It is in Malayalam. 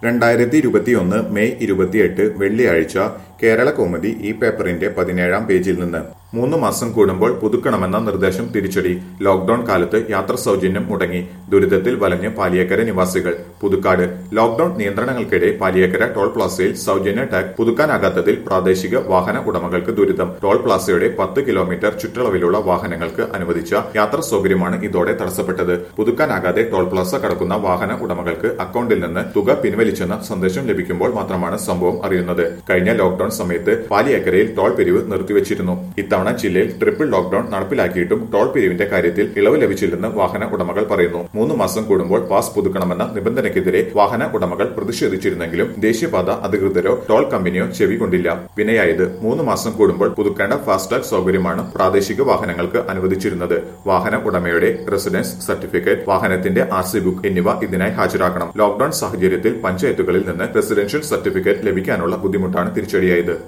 രണ്ടായിരത്തി ഇരുപത്തിയൊന്ന് മെയ് ഇരുപത്തിയെട്ട് വെള്ളിയാഴ്ച കേരള കൗമുദി ഈ പേപ്പറിന്റെ പതിനേഴാം പേജിൽ നിന്ന് മൂന്ന് മാസം കൂടുമ്പോൾ പുതുക്കണമെന്ന നിർദ്ദേശം തിരിച്ചടി ലോക്ഡൌൺ കാലത്ത് യാത്ര സൗജന്യം മുടങ്ങി ദുരിതത്തിൽ വലഞ്ഞ് പാലിയേക്കര നിവാസികൾ പുതുക്കാട് ലോക്ഡൌൺ നിയന്ത്രണങ്ങൾക്കിടെ പാലിയേക്കര ടോൾ പ്ലാസയിൽ സൗജന്യ ടാഗ് പുതുക്കാനാകാത്തതിൽ പ്രാദേശിക വാഹന ഉടമകൾക്ക് ദുരിതം ടോൾ പ്ലാസയുടെ പത്ത് കിലോമീറ്റർ ചുറ്റളവിലുള്ള വാഹനങ്ങൾക്ക് അനുവദിച്ച യാത്രാ സൗകര്യമാണ് ഇതോടെ തടസ്സപ്പെട്ടത് പുതുക്കാനാകാതെ ടോൾ പ്ലാസ കടക്കുന്ന വാഹന ഉടമകൾക്ക് അക്കൌണ്ടിൽ നിന്ന് തുക പിൻവലിച്ചെന്ന സന്ദേശം ലഭിക്കുമ്പോൾ മാത്രമാണ് സംഭവം അറിയുന്നത് കഴിഞ്ഞ ലോക്ഡൌൺ സമയത്ത് പാലിയേക്കരയിൽ ടോൾ പിരിവ് നിർത്തിവച്ചിരുന്നു ഇത്തവണ ജില്ലയിൽ ട്രിപ്പിൾ ലോക്ഡൌൺ നടപ്പിലാക്കിയിട്ടും ടോൾ പിരിവിന്റെ കാര്യത്തിൽ ഇളവ് ലഭിച്ചില്ലെന്ന് വാഹന ഉടമകൾ പറയുന്നു മൂന്ന് മാസം കൂടുമ്പോൾ പാസ് പുതുക്കണമെന്ന നിബന്ധനയ്ക്കെതിരെ വാഹന ഉടമകൾ പ്രതിഷേധിച്ചിരുന്നെങ്കിലും ദേശീയപാത അധികൃതരോ ടോൾ കമ്പനിയോ ചെവി കൊണ്ടില്ല വിനയായത് മൂന്ന് മാസം കൂടുമ്പോൾ പുതുക്കേണ്ട ഫാസ്ടാഗ് സൗകര്യമാണ് പ്രാദേശിക വാഹനങ്ങൾക്ക് അനുവദിച്ചിരുന്നത് വാഹന ഉടമയുടെ റെസിഡൻസ് സർട്ടിഫിക്കറ്റ് വാഹനത്തിന്റെ ആർ സി ബുക്ക് എന്നിവ ഇതിനായി ഹാജരാക്കണം ലോക്ഡൌൺ സാഹചര്യത്തിൽ പഞ്ചായത്തുകളിൽ നിന്ന് റെസിഡൻഷ്യൽ സർട്ടിഫിക്കറ്റ് ലഭിക്കാനുള്ള ബുദ്ധിമുട്ടാണ് തിരിച്ചടിയായത്